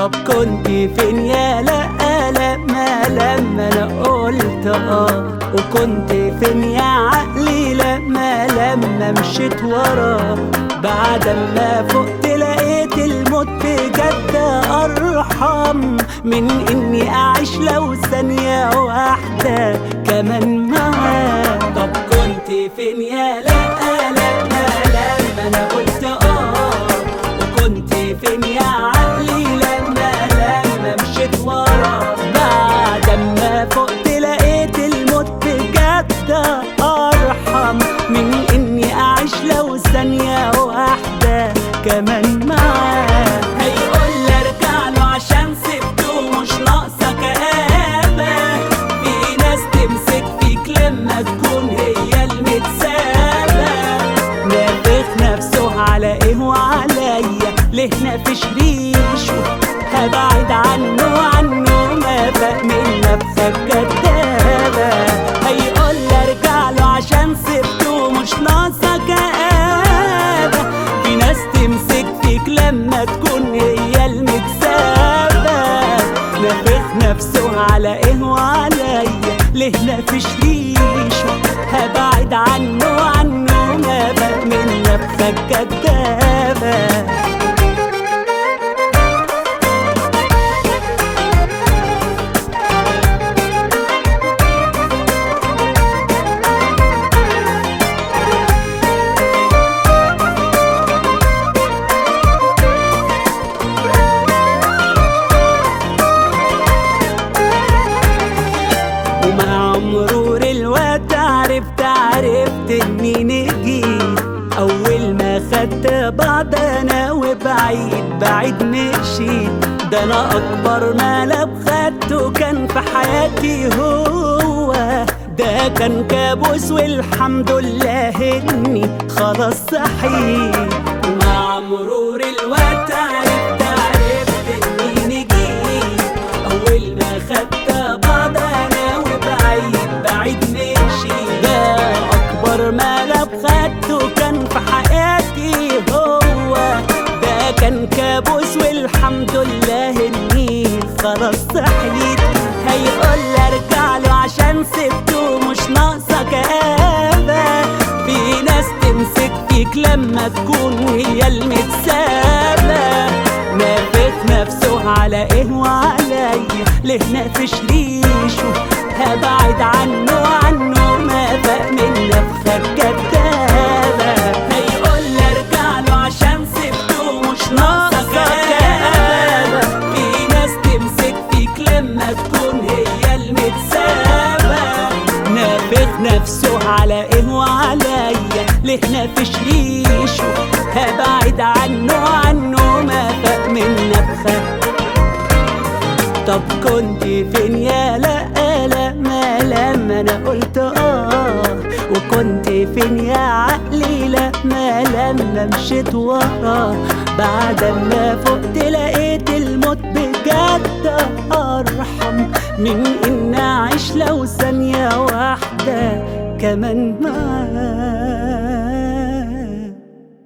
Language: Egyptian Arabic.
طب كنت فين يا لا لما لما انا قلت اه وكنت فين يا عقلي لما لما مشيت وراه بعد ما فقت لقيت الموت بجد ارحم من اني اعيش لو ثانية واحدة كمان معاه طب كنت فين يا لا لما لما انا قلت اه وكنت فين يا عقلي لما لما مشيت ورا بعد ما فقت لقيت الموت بجد ارحم من اني اعيش لو ثانية واحدة كمان معاه هيقول لي ارجع له عشان سبته مش ناقصة كآبة في ناس تمسك فيك لما تكون هي المتسابة نافخ نفسه على ايه وعليا ليه نافش ريشه هبعد عنه عنه ما بقى من نفسك كدابة هيقول لي ارجع له عشان سبته مش ناقصة كآبة في ناس تمسك فيك لما تكون هي المتسابة نافخ نفسه على ايه وعليا ليه نافش ريشه هبعد عنه عنه ما بقى من نفسك كدابة ومع مرور الوقت عرفت عرفت اني نجيت اول ما خدت بعض انا وبعيد بعيد مشيت ده انا اكبر ملعب خدته كان في حياتي هو ده كان كابوس والحمد لله اني خلاص صحيت مع مرور الوقت عرفت عرفت اني نجيت اول ما خدت بعض انا وبعيد بعيد مشي ده اكبر ملعب خدته كان في حياتي هو ده كان كابوس والحمد لله اني خلاص صحيت هيقول لي ارجع له عشان سبته مش ناقصه كآبة في ناس تمسك فيك لما تكون هي المتسابة نافخ نفسه على ايه وعليا ليه نافش ريشه هبعد عنه عنه ما بقى من نفخك كدابة هيقول لي ارجع له عشان سبته مش ناقصة كآبة في ناس تمسك فيك لما تكون هي المتسابة نافخ نفسه على ايه وعليا ليه نافش ريشه هبعد عنه عنه ما بقى من نفخك طب كنت فين يا لا لما لما انا قلت اه وكنت فين يا عقلي لما لما مشيت وراه بعد ما فقت لقيت الموت بجد ارحم من ان اعيش لو ثانية واحدة كمان معاه